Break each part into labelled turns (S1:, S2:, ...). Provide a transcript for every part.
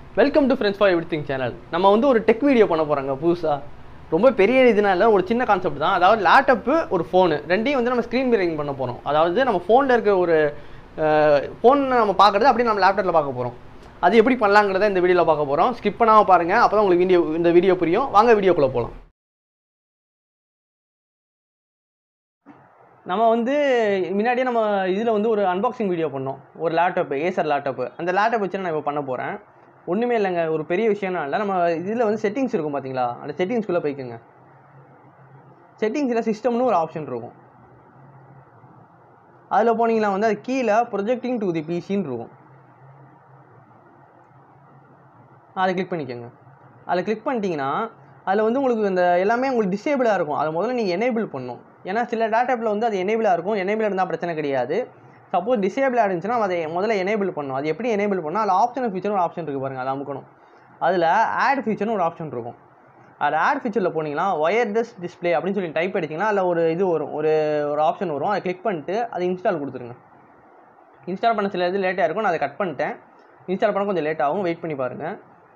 S1: welcome to friends for everything channel நம்ம வந்து ஒரு டெக் வீடியோ பண்ண போகிறாங்க புதுசாக ரொம்ப பெரிய இதுனா இல்லை ஒரு சின்ன கான்செப்ட் தான் அதாவது லேப்டாப்பு ஒரு ஃபோனு ரெண்டையும் வந்து நம்ம ஸ்க்ரீன் மிரரிங் பண்ண போகிறோம் அதாவது நம்ம ஃபோனில் இருக்க ஒரு ஃபோன் நம்ம பார்க்குறது அப்படியே நம்ம லேப்டாப்பில் பார்க்க போகிறோம் அது எப்படி பண்ணலாங்கிறத இந்த வீடியோவில் பார்க்க போகிறோம் ஸ்கிப் பண்ணாமல் பாருங்கள் அப்போ தான் உங்களுக்கு வீடியோ இந்த வீடியோ புரியும் வாங்க வீடியோக்குள்ளே போகலாம் நம்ம வந்து முன்னாடியே நம்ம இதில் வந்து ஒரு அன்பாக்சிங் வீடியோ பண்ணோம் ஒரு லேப்டாப்பு ஏசர் லேப்டாப்பு அந்த லேப்டாப் வச்சு நான் இப்போ பண்ண போகிறேன் ஒன்றுமே இல்லைங்க ஒரு பெரிய விஷயம்னா இல்லை நம்ம இதில் வந்து செட்டிங்ஸ் இருக்கும் பார்த்தீங்களா அந்த செட்டிங்ஸ்குள்ளே போய்க்குங்க செட்டிங்ஸில் சிஸ்டம்னு ஒரு ஆப்ஷன் இருக்கும் அதில் போனீங்கன்னா வந்து அது கீழே ப்ரொஜெக்டிங் டு தி பிசின்னு இருக்கும் அதை கிளிக் பண்ணிக்கோங்க அதில் கிளிக் பண்ணிட்டீங்கன்னா அதில் வந்து உங்களுக்கு இந்த எல்லாமே உங்களுக்கு டிசேபிளாக இருக்கும் அதை முதல்ல நீங்கள் எனேபிள் பண்ணணும் ஏன்னா சில டேட்டாப்பில் வந்து அது எனேபிளாக இருக்கும் எனேபிள் இருந்தால் பிரச்சனை கிடையாது சப்போஸ் டிசேபிளாக இருந்துச்சுன்னா அதை முதல்ல எனேபிள் பண்ணணும் அது எப்படி எனேபிள் பண்ணால் அதில் ஆப்ஷன் ஃபீச்சர் ஒரு ஆப்ஷன் இருக்குது பாருங்கள் அதை அமுக்கணும் அதில் ஆட் ஃபீச்சர்னு ஒரு ஆப்ஷன் இருக்கும் அது ஆட் ஃபீச்சரில் போனீங்கன்னா ஒயர்லெஸ் டிஸ்பிளே அப்படின்னு சொல்லி டைப் அடிச்சிங்கன்னா அதில் ஒரு இது வரும் ஒரு ஒரு ஆப்ஷன் வரும் அதை கிளிக் பண்ணிட்டு அதை இன்ஸ்டால் கொடுத்துருங்க இன்ஸ்டால் பண்ண சில இது லேட்டாக இருக்கும் நான் அதை கட் பண்ணிட்டேன் இன்ஸ்டால் பண்ண கொஞ்சம் லேட் ஆகும் வெயிட் பண்ணி பாருங்கள்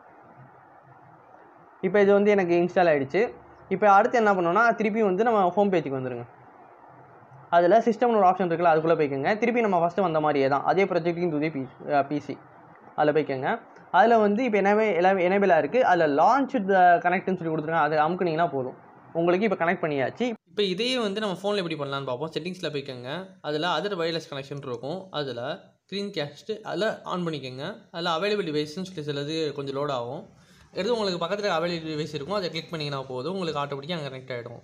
S1: இப்போ இது வந்து எனக்கு இன்ஸ்டால் ஆகிடுச்சு இப்போ அடுத்து என்ன பண்ணோம்னா திருப்பி வந்து நம்ம ஹோம் பேஜுக்கு வந்துருங்க அதில் சிஸ்டம்னு ஒரு ஆப்ஷன் இருக்குல்ல அதுக்குள்ளே போய்க்கோங்க திருப்பி நம்ம ஃபஸ்ட்டு வந்த மாதிரியே தான் அதே projecting to the P PC அதில் போய்க்கோங்க அதில் வந்து இப்போ என்னவே எல்லாமே எனேபிளாக இருக்குது அதில் லான்ச் கனெக்ட்னு சொல்லி கொடுத்துருங்க அது அமுக்குனீங்கன்னா போதும் உங்களுக்கு இப்போ கனெக்ட் பண்ணியாச்சு
S2: இப்போ இதையே வந்து நம்ம ஃபோனில் எப்படி பண்ணலான்னு பார்ப்போம் செட்டிங்ஸில் போய்க்கோங்க அதில் அதர் வயர்லெஸ் கனெக்ஷன் இருக்கும் அதில் ஸ்க்ரீன் கேஸ்ட்டு அதில் ஆன் பண்ணிக்கோங்க அதில் அவைலபிள் டிவைஸ்னு சொல்லி சிலது கொஞ்சம் லோட் ஆகும் எடுத்து உங்களுக்கு பக்கத்தில் அவைலபிள் டிவைஸ் இருக்கும் அதை கிளிக் பண்ணிங்கன்னா போதும் உங்களுக்கு ஆட்டோமேட்டிக்காக அங்கே கனெக்ட் ஆகிடும்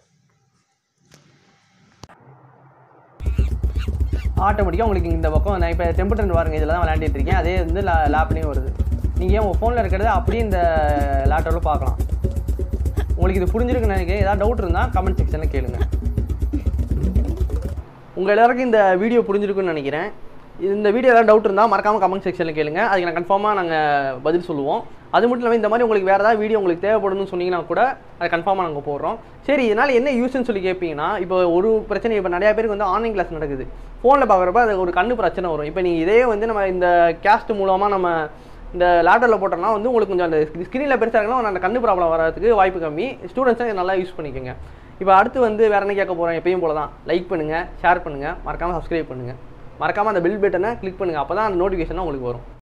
S1: ஆட்டோமேட்டிக்காக உங்களுக்கு இந்த பக்கம் நான் இப்போ டெம்பரேச்சர் பாருங்க இதில் தான் விளையாண்டுட்டு இருக்கேன் அதே வந்து லே லேப்லேயும் வருது நீங்கள் உங்கள் ஃபோனில் இருக்கிறத அப்படியே இந்த லேப்டாப்பில் பார்க்கலாம் உங்களுக்கு இது புரிஞ்சிருக்குன்னு நினைக்கிறேன் ஏதாவது டவுட் இருந்தால் கமெண்ட் செக்ஷனில் கேளுங்க உங்கள் எல்லாருக்கும் இந்த வீடியோ புரிஞ்சிருக்குன்னு நினைக்கிறேன் இந்த வீடியோ ஏதாவது டவுட் இருந்தால் மறக்காமல் கமெண்ட் செக்ஷனில் கேளுங்க அதுக்கு நான் கன்ஃபார்மாக நாங்கள் பதில் சொல்லுவோம் அது மட்டும் இல்லாமல் இந்த மாதிரி உங்களுக்கு வேறு ஏதாவது வீடியோ உங்களுக்கு தேவைப்படும்னு சொன்னீங்கன்னா கூட அதை கன்ஃபார்மாக நாங்கள் போடுறோம் சரி இதனால் என்ன யூஸ்ன்னு சொல்லி கேட்பீங்கன்னா இப்போ ஒரு பிரச்சனை இப்போ நிறையா பேருக்கு வந்து ஆன்லைன் கிளாஸ் நடக்குது ஃபோனில் பார்க்குறப்ப அது ஒரு கண்ணு பிரச்சனை வரும் இப்போ நீங்கள் இதே வந்து நம்ம இந்த கேஸ்ட் மூலமாக நம்ம இந்த லேப்டாப்பில் போட்டோம்னா வந்து உங்களுக்கு கொஞ்சம் அந்த ஸ்க்ரீனில் பெருசாக இருக்கலாம் அந்த கண்ணு ப்ராப்ளம் வரதுக்கு வாய்ப்பு கம்மி ஸ்டூடெண்ட்ஸை நல்லா யூஸ் பண்ணிக்கோங்க இப்போ அடுத்து வந்து வேறு என்ன கேட்க போகிறோம் எப்பயும் போல தான் லைக் பண்ணுங்கள் ஷேர் பண்ணுங்கள் மறக்காமல் சப்ஸ்கிரைப் பண்ணுங்கள் மறக்காமல் அந்த பில் பட்டனை கிளிக் பண்ணுங்கள் அப்போ தான் அந்த நோட்டிஃபிகேஷன் உங்களுக்கு வரும்